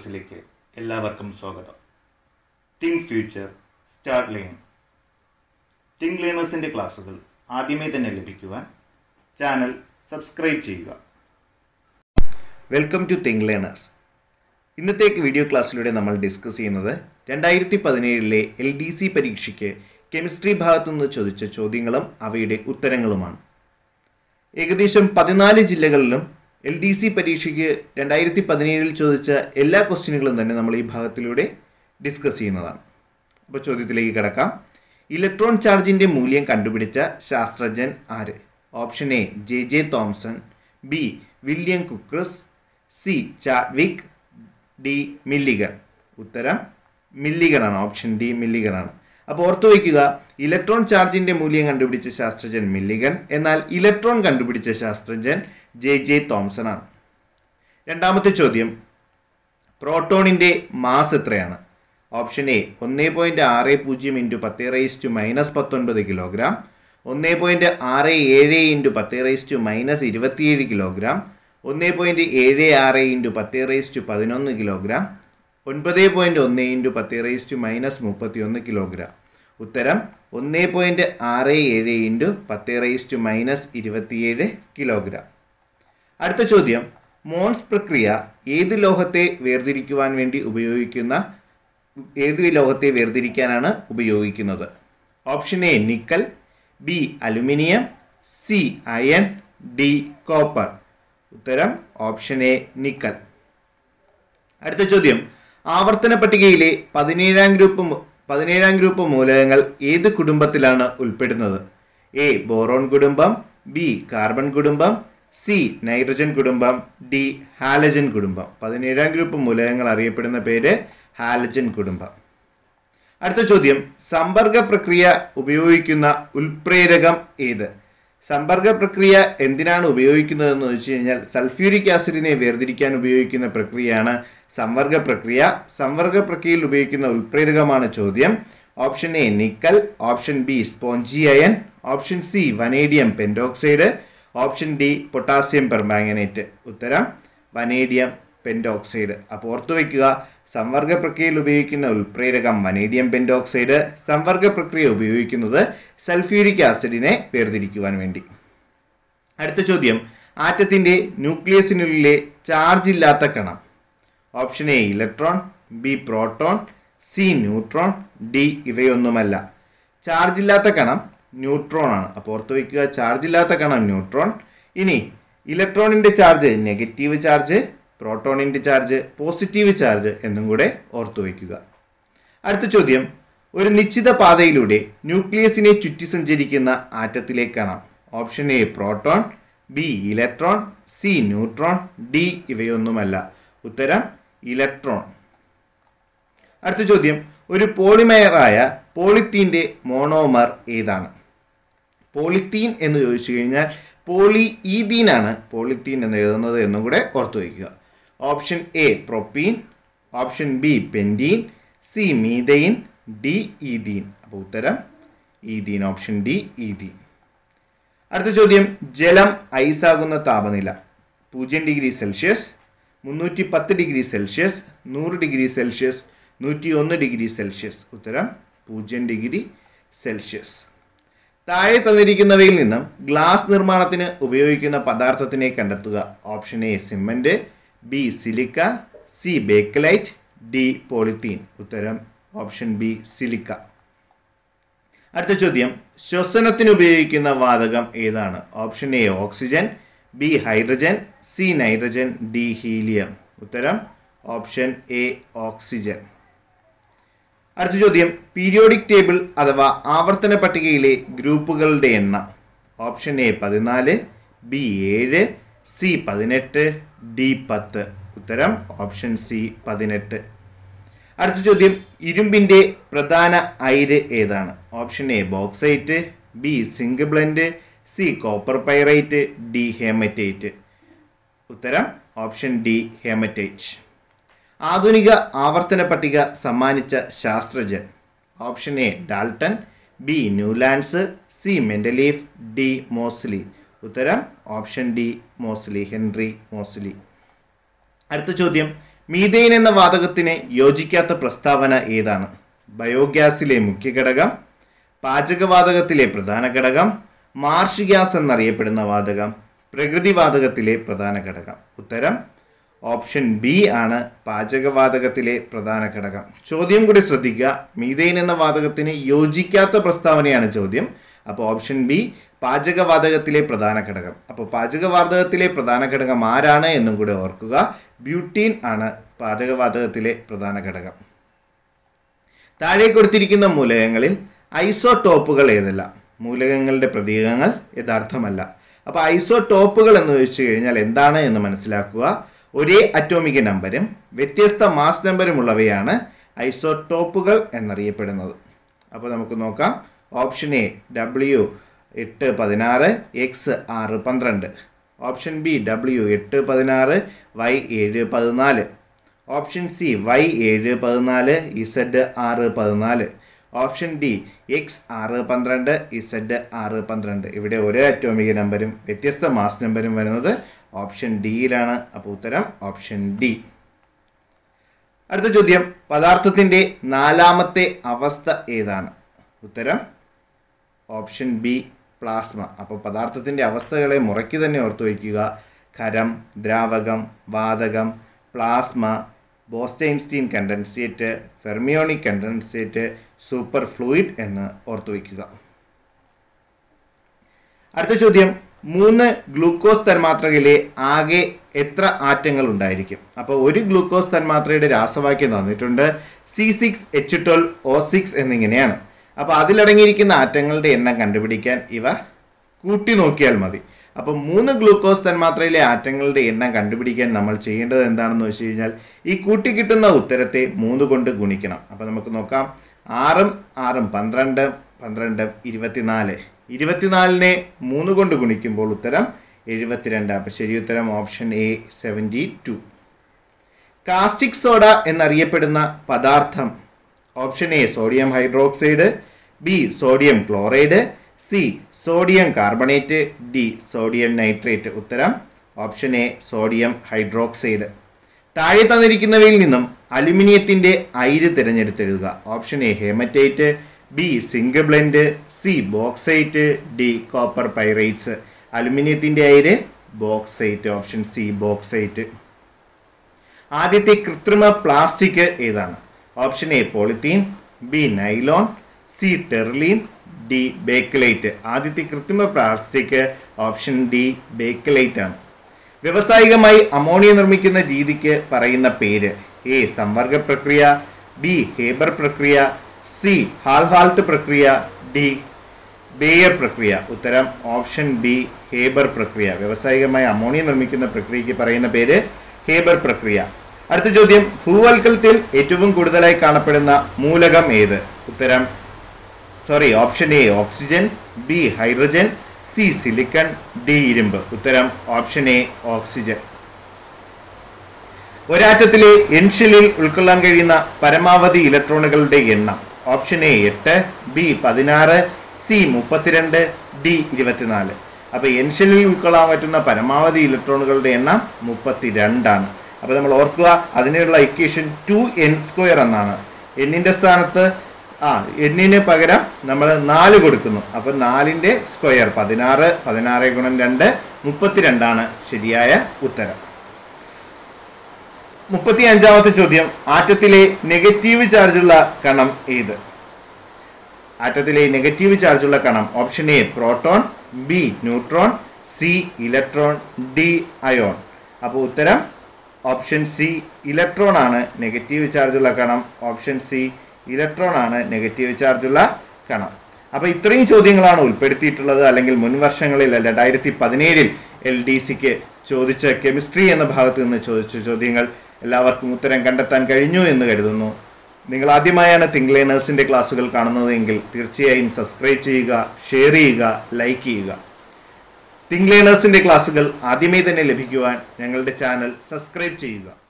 ക്ലാസ്സിലേക്ക് എല്ലാവർക്കും സ്വാഗതം think future start learning think ലേണേഴ്സിൻ്റെ ക്ലാസ്സുകൾ ആദ്യമേ തന്നെ ലഭിക്കുവാൻ ചാനൽ സബ്സ്ക്രൈബ് ചെയ്യുക വെൽക്കം ടു തിങ്ക് ലേണേഴ്സ് ഇന്നത്തെ വീഡിയോ ക്ലാസ്സിലൂടെ നമ്മൾ ഡിസ്കസ് ചെയ്യുന്നത് രണ്ടായിരത്തി പതിനേഴിലെ എൽ ഡി സി പരീക്ഷയ്ക്ക് കെമിസ്ട്രി ഭാഗത്തു നിന്ന് ചോദിച്ച ചോദ്യങ്ങളും അവയുടെ ഉത്തരങ്ങളുമാണ് ഏകദേശം പതിനാല് ജില്ലകളിലും എൽ ഡി സി പരീക്ഷയ്ക്ക് രണ്ടായിരത്തി പതിനേഴിൽ ചോദിച്ച എല്ലാ ക്വസ്റ്റ്യനുകളും തന്നെ നമ്മൾ ഈ ഭാഗത്തിലൂടെ ഡിസ്കസ് ചെയ്യുന്നതാണ് അപ്പോൾ ചോദ്യത്തിലേക്ക് കിടക്കാം ഇലക്ട്രോൺ ചാർജിൻ്റെ മൂല്യം കണ്ടുപിടിച്ച ശാസ്ത്രജ്ഞൻ ആര് option A J J Thomson B William Crookes C Chadwick D Millikan ഉത്തരം മില്ലിഗൺ ആണ് ഓപ്ഷൻ ഡി മില്ലിഗൺ ആണ് അപ്പോൾ ഓർത്തു വയ്ക്കുക ഇലക്ട്രോൺ ചാർജിന്റെ മൂല്യം കണ്ടുപിടിച്ച ശാസ്ത്രജ്ഞൻ മില്ലിഗൺ എന്നാൽ ഇലക്ട്രോൺ കണ്ടുപിടിച്ച ശാസ്ത്രജ്ഞൻ ജെ ജെ തോംസൺ ആണ് രണ്ടാമത്തെ ചോദ്യം പ്രോട്ടോണിന്റെ മാസ് എത്രയാണ് ഓപ്ഷൻ എ ഒന്ന് പോയിന്റ് ആറ് പൂജ്യം ഇൻറ്റു പത്ത് റൈസ് ടു മൈനസ് പത്തൊൻപത് കിലോഗ്രാം ഒന്ന് പോയിന്റ് ആറ് ഏഴ് ഇൻറ്റു പത്ത് റൈസ് ടു മൈനസ് ഇരുപത്തിയേഴ് കിലോഗ്രാം ഒന്ന് പോയിന്റ് ഏഴ് ആറ് ഇൻറ്റു പത്ത് റൈസ് ടു പതിനൊന്ന് കിലോഗ്രാം ഒൻപത് പോയിന്റ് ഒന്ന് ഇൻറ്റു പത്ത് റൈസ് ടു മൈനസ് മുപ്പത്തി ഒന്ന് കിലോഗ്രാം ഉത്തരം ഒന്ന് പോയിന്റ് ആറ് ഏഴ് ഇൻറ്റു പത്ത് റൈസ് ടു മൈനസ് ഇരുപത്തിയേഴ് കിലോഗ്രാം അടുത്ത ചോദ്യം മോൺസ് പ്രക്രിയ ഏത് ലോഹത്തെ വേർതിരിക്കുവാൻ വേണ്ടി ഉപയോഗിക്കുന്ന ഏത് ലോഹത്തെ വേർതിരിക്കാനാണ് ഉപയോഗിക്കുന്നത് option A nickel B aluminium C iron D copper ഉത്തരം ഓപ്ഷൻ എ നിക്കൽ അടുത്ത ചോദ്യം ആവർത്തന പട്ടികയിലെ പതിനേഴാം ഗ്രൂപ്പ് മു- പതിനേഴാം ഗ്രൂപ്പ് മൂലകങ്ങൾ ഏത് കുടുംബത്തിലാണ് ഉൾപ്പെടുന്നത് എ ബോറോൺ കുടുംബം ബി കാർബൺ കുടുംബം സി നൈട്രജൻ കുടുംബം ഡി ഹാലജൻ കുടുംബം പതിനേഴാം ഗ്രൂപ്പ് മൂലകങ്ങൾ അറിയപ്പെടുന്ന പേര് ഹാലജൻ കുടുംബം അടുത്ത ചോദ്യം സമ്പർക്ക പ്രക്രിയ ഉപയോഗിക്കുന്ന ഉൽപ്രേരകം ഏത് സമ്പർക്ക പ്രക്രിയ എന്തിനാണ് ഉപയോഗിക്കുന്നതെന്ന് വെച്ച് കഴിഞ്ഞാൽ സൾഫ്യൂരിക് ആസിഡിനെ വേർതിരിക്കാൻ ഉപയോഗിക്കുന്ന പ്രക്രിയയാണ് സംവർഗ പ്രക്രിയ സംവർഗ പ്രക്രിയയിൽ ഉപയോഗിക്കുന്ന ഉൽപ്രേരകമാണ് ചോദ്യം option A nickel option B spongy iron option C vanadium pentoxide option D potassium permanganate ഉത്തരം വനേഡിയം പെൻഡോക്സൈഡ് അപ്പോൾ ഓർത്തു വയ്ക്കുക സംവർഗ പ്രക്രിയയിൽ ഉപയോഗിക്കുന്ന ഉൽപ്രേരകം വനേഡിയം പെൻഡോക്സൈഡ് സംവർഗ പ്രക്രിയ ഉപയോഗിക്കുന്നത് സൾഫ്യൂരിക് ആസിഡിനെ വേർതിരിക്കുവാൻ വേണ്ടി അടുത്ത ചോദ്യം ആറ്റത്തിന്റെ ന്യൂക്ലിയസിനുള്ളിലെ ചാർജ് ഇല്ലാത്ത കണം option A electron B proton C neutron D ഇവയൊന്നുമല്ല ചാർജ് ഇല്ലാത്ത കണം ന്യൂട്രോൺ ആണ് അപ്പോൾ ഓർത്ത് വയ്ക്കുക ചാർജ് ഇല്ലാത്ത കണം ന്യൂട്രോൺ ഇനി ഇലക്ട്രോണിന്റെ ചാർജ് നെഗറ്റീവ് ചാർജ് പ്രോട്ടോണിന്റെ ചാർജ് പോസിറ്റീവ് ചാർജ് എന്നും കൂടെ ഓർത്തു വയ്ക്കുക അടുത്ത ചോദ്യം ഒരു നിശ്ചിത പാതയിലൂടെ ന്യൂക്ലിയസിനെ ചുറ്റി സഞ്ചരിക്കുന്ന ആറ്റത്തിലെ കണം option A proton B electron C neutron D ഇവയൊന്നുമല്ല ഉത്തരം ഇലക്ട്രോൺ അടുത്ത ചോദ്യം ഒരു പോളിമയറായ പോളിത്തീൻ്റെ മോണോമർ ഏതാണ് പോളിത്തീൻ എന്ന് ചോദിച്ചു കഴിഞ്ഞാൽ പോളി ഈതീനാണ് പോളിത്തീൻ എന്ന് എഴുതുന്നത് എന്നും കൂടെ ഓർത്തു വയ്ക്കുക option A propene option B pentene C methane D ethene അപ്പോൾ ഉത്തരം ഈതീൻ ഓപ്ഷൻ ഡി ഈതീൻ അടുത്ത ചോദ്യം ജലം ഐസാകുന്ന താപനില പൂജ്യം ഡിഗ്രി സെൽഷ്യസ് മുന്നൂറ്റി പത്ത് ഡിഗ്രി സെൽഷ്യസ് നൂറ് ഡിഗ്രി സെൽഷ്യസ് നൂറ്റി ഒന്ന് ഡിഗ്രി സെൽഷ്യസ് ഉത്തരം പൂജ്യം ഡിഗ്രി സെൽഷ്യസ് താഴെ തന്നിരിക്കുന്നവയിൽ നിന്നും ഗ്ലാസ് നിർമ്മാണത്തിന് ഉപയോഗിക്കുന്ന പദാർത്ഥത്തിനെ കണ്ടെത്തുക option A cement B silica C bakelite D polythene ഉത്തരം ഓപ്ഷൻ ബി സിലിക്ക അടുത്ത ചോദ്യം ശ്വസനത്തിന് ഉപയോഗിക്കുന്ന വാതകം ഏതാണ് option A oxygen B hydrogen C nitrogen D helium ഉത്തരം ഓപ്ഷൻ എ ഓക്സിജൻ അടുത്ത ചോദ്യം പീരിയോഡിക് ടേബിൾ അഥവാ ആവർത്തന പട്ടികയിലെ ഗ്രൂപ്പുകളുടെ എണ്ണം ഓപ്ഷൻ എ പതിനാല് ബി ഏഴ് സി പതിനെട്ട് ഡി പത്ത് ഉത്തരം ഓപ്ഷൻ സി പതിനെട്ട് അടുത്ത ചോദ്യം ഇരുമ്പിന്റെ പ്രധാന അയിര് ഏതാണ് option A bauxite B zinc blende C copper pyrite D haematite ഉത്തരം ഓപ്ഷൻ ഡി ഹേമറ്റൈറ്റ് ആധുനിക ആവർത്തന പട്ടിക സമ്മാനിച്ച ശാസ്ത്രജ്ഞൻ option A Dalton B Newlands C Mendeleev D Moseley ഉത്തരം option D Moseley Henry Moseley അടുത്ത ചോദ്യം മീതെയിൻ എന്ന വാതകത്തിന് യോജിക്കാത്ത പ്രസ്താവന ഏതാണ് ബയോഗ്യാസിലെ മുഖ്യ ഘടകം പാചകവാതകത്തിലെ പ്രധാന ഘടകം മാർഷ് ഗ്യാസ് എന്നറിയപ്പെടുന്ന വാതകം പ്രകൃതിവാതകത്തിലെ പ്രധാന ഘടകം ഉത്തരം ഓപ്ഷൻ ബി ആണ് പാചകവാതകത്തിലെ പ്രധാന ഘടകം ചോദ്യം കൂടി ശ്രദ്ധിക്കുക മീതെയിൻ എന്ന വാതകത്തിന് യോജിക്കാത്ത പ്രസ്താവനയാണ് ചോദ്യം അപ്പോൾ ഓപ്ഷൻ ബി പാചകവാതകത്തിലെ പ്രധാന ഘടകം അപ്പോൾ പാചകവാതകത്തിലെ പ്രധാന ഘടകം ആരാണ് എന്നും കൂടെ ഓർക്കുക ബ്യൂട്ടീൻ ആണ് പാചകവാതകത്തിലെ പ്രധാന ഘടകം താഴെ കൊടുത്തിരിക്കുന്ന മൂലകങ്ങളിൽ ഐസോടോപ്പുകൾ ഏതെല്ലാം മൂലകങ്ങളുടെ പ്രതീകങ്ങൾ യഥാർത്ഥമല്ല അപ്പോൾ ഐസോടോപ്പുകൾ എന്ന് ചോദിച്ചു കഴിഞ്ഞാൽ എന്താണ് എന്ന് മനസ്സിലാക്കുക ഒരേ അറ്റോമിക നമ്പരും വ്യത്യസ്ത മാസ് നമ്പരുമുള്ളവയാണ് ഐസോടോപ്പുകൾ എന്നറിയപ്പെടുന്നത് അപ്പോൾ നമുക്ക് നോക്കാം ഓപ്ഷൻ എ ഡബ്ല്യു എട്ട് പതിനാറ് എക്സ് ആറ് പന്ത്രണ്ട് ഓപ്ഷൻ ബി ഡബ്ല്യു എട്ട് പതിനാറ് വൈ ഏഴ് പതിനാല് ഓപ്ഷൻ സി വൈ ഏഴ് പതിനാല് ഇസഡ് ആറ് പതിനാല് ഓപ്ഷൻ ഡി എക്സ് ആറ് പന്ത്രണ്ട് ഇസഡ് ആറ് പന്ത്രണ്ട് ഇവിടെ ഒരേ അറ്റോമിക നമ്പരും വ്യത്യസ്ത മാസ് നമ്പരും വരുന്നത് ഓപ്ഷൻ ഡിയിലാണ് അപ്പോൾ ഉത്തരം ഓപ്ഷൻ ഡി അടുത്ത ചോദ്യം പദാർത്ഥത്തിൻ്റെ നാലാമത്തെ അവസ്ഥ ഏതാണ് ഉത്തരം ഓപ്ഷൻ ബി പ്ലാസ്മ അപ്പോൾ പദാർത്ഥത്തിൻ്റെ അവസ്ഥകളെ മുറയ്ക്ക് തന്നെ ഓർത്തു വയ്ക്കുക ഖരം ദ്രാവകം വാതകം plasma Bose Einstein condensate fermionic condensate super fluid എന്ന് ഓർത്തു വയ്ക്കുക അടുത്ത ചോദ്യം മൂന്ന് ഗ്ലൂക്കോസ് തന്മാത്രയിലെ ആകെ എത്ര ആറ്റങ്ങൾ ഉണ്ടായിരിക്കും അപ്പോൾ ഒരു ഗ്ലൂക്കോസ് തന്മാത്രയുടെ രാസവാക്യം തന്നിട്ടുണ്ട് C six H twelve O six എന്നിങ്ങനെയാണ് അപ്പോൾ അതിലടങ്ങിയിരിക്കുന്ന ആറ്റങ്ങളുടെ എണ്ണം കണ്ടുപിടിക്കാൻ ഇവ കൂട്ടി നോക്കിയാൽ മതി അപ്പം മൂന്ന് ഗ്ലൂക്കോസ് തന്മാത്രയിലെ ആറ്റങ്ങളുടെ എണ്ണം കണ്ടുപിടിക്കാൻ നമ്മൾ ചെയ്യേണ്ടത് എന്താണെന്ന് വെച്ച് കഴിഞ്ഞാൽ ഈ കൂട്ടി കിട്ടുന്ന ഉത്തരത്തെ മൂന്ന് കൊണ്ട് ഗുണിക്കണം അപ്പോൾ നമുക്ക് നോക്കാം ആറും ആറും പന്ത്രണ്ട് പന്ത്രണ്ട് ഇരുപത്തിനാല് ഇരുപത്തിനാലിനെ മൂന്ന് കൊണ്ട് ഗുണിക്കുമ്പോൾ ഉത്തരം എഴുപത്തിരണ്ട് അപ്പോൾ ശരി ഉത്തരം option A seventy two caustic soda എന്നറിയപ്പെടുന്ന പദാർത്ഥം option A sodium hydroxide B sodium chloride C sodium carbonate D sodium nitrate ഉത്തരം ഓപ്ഷൻ എ സോഡിയം ഹൈഡ്രോക്സൈഡ് താഴെ തന്നിരിക്കുന്നവയിൽ നിന്നും അലുമിനിയത്തിന്റെ അയിര് തിരഞ്ഞെടുത്തെഴുതുക option A haematite B zinc blende C bauxite D copper pyrites അലുമിനിയത്തിന്റെ അയിര് ബോക്സൈറ്റ് ഓപ്ഷൻ സി ബോക്സൈറ്റ് ആദ്യത്തെ കൃത്രിമ പ്ലാസ്റ്റിക് ഏതാണ് option A polythene B nylon C terylene D bakelite ആദ്യത്തെ കൃത്രിമ പ്ലാസ്റ്റിക് ഓപ്ഷൻ ഡി ബേക്കലൈറ്റ് ആണ് വ്യവസായികമായി അമോണിയ നിർമ്മിക്കുന്ന രീതിക്ക് പറയുന്ന പേര് എ സംവർഗ പ്രക്രിയ ബി ഹേബർ പ്രക്രിയ സി ഹാൽഹാൾട്ട് പ്രക്രിയ ഡി ബേയർ പ്രക്രിയ ഉത്തരം ഓപ്ഷൻ ബി ഹേബർ പ്രക്രിയ വ്യവസായികമായി അമോണിയ നിർമ്മിക്കുന്ന പ്രക്രിയയ്ക്ക് പറയുന്ന പേര് ഹേബർ പ്രക്രിയ അടുത്ത ചോദ്യം ഭൂവൽക്കലത്തിൽ ഏറ്റവും കൂടുതലായി കാണപ്പെടുന്ന മൂലകം ഏത് ഉത്തരം sorry option A oxygen B hydrogen C silicon D ഇരുമ്പ് ഉത്തരം ഓപ്ഷൻ എ ഓക്സിജൻ ഒരാറ്റത്തിലെ എൻഷലിൽ ഉൾക്കൊള്ളാൻ കഴിയുന്ന പരമാവധി ഇലക്ട്രോണുകളുടെ എണ്ണം ഓപ്ഷൻ എ എട്ട് ബി പതിനാറ് സി മുപ്പത്തിരണ്ട് ഡി ഇരുപത്തിനാല് അപ്പൊ എൻഷലിൽ ഉൾക്കൊള്ളാൻ പറ്റുന്ന പരമാവധി ഇലക്ട്രോണുകളുടെ എണ്ണം മുപ്പത്തിരണ്ടാണ് അപ്പൊ നമ്മൾ ഓർക്കുക അതിനുള്ള ഇക്വേഷൻ ടു എൻ സ്ക്വയർ എന്നാണ് എന്നിന്റെ സ്ഥാനത്ത് ആ എന്നിന് പകരം നമ്മൾ നാല് കൊടുക്കുന്നു അപ്പൊ നാലിന്റെ സ്ക്വയർ പതിനാറ് പതിനാറ് ഗുണം രണ്ട് മുപ്പത്തിരണ്ടാണ് ശരിയായ ഉത്തരം മുപ്പത്തി അഞ്ചാമത്തെ ചോദ്യം ആറ്റത്തിലെ നെഗറ്റീവ് ചാർജുള്ള കണം ഏത് ആറ്റത്തിലെ നെഗറ്റീവ് ചാർജുള്ള കണം option A proton B neutron C electron D ion അപ്പോൾ ഉത്തരം ഓപ്ഷൻ സി ഇലക്ട്രോൺ ആണ് നെഗറ്റീവ് ചാർജുള്ള കണം ഓപ്ഷൻ സി ഇലക്ട്രോൺ ആണ് നെഗറ്റീവ് ചാർജുള്ള കണം അപ്പോൾ ഇത്രയും ചോദ്യങ്ങളാണ് ഉൾപ്പെടുത്തിയിട്ടുള്ളത് അല്ലെങ്കിൽ മുൻ വർഷങ്ങളിൽ രണ്ടായിരത്തി പതിനേഴിൽ എൽ ഡി സിക്ക് ചോദിച്ച കെമിസ്ട്രി എന്ന ഭാഗത്ത് നിന്ന് ചോദിച്ച ചോദ്യങ്ങൾ എല്ലാവർക്കും ഉത്തരം കണ്ടെത്താൻ കഴിഞ്ഞു എന്ന് കരുതുന്നു നിങ്ങൾ ആദ്യമായാണ് തിങ്ക് ലേണേഴ്സിൻ്റെ ക്ലാസ്സുകൾ കാണുന്നതെങ്കിൽ തീർച്ചയായും സബ്സ്ക്രൈബ് ചെയ്യുക ഷെയർ ചെയ്യുക ലൈക്ക് ചെയ്യുക തിങ്ക് ലേണേഴ്സിൻ്റെ ക്ലാസ്സുകൾ ആദ്യമേ തന്നെ ലഭിക്കുവാൻ ഞങ്ങളുടെ ചാനൽ സബ്സ്ക്രൈബ് ചെയ്യുക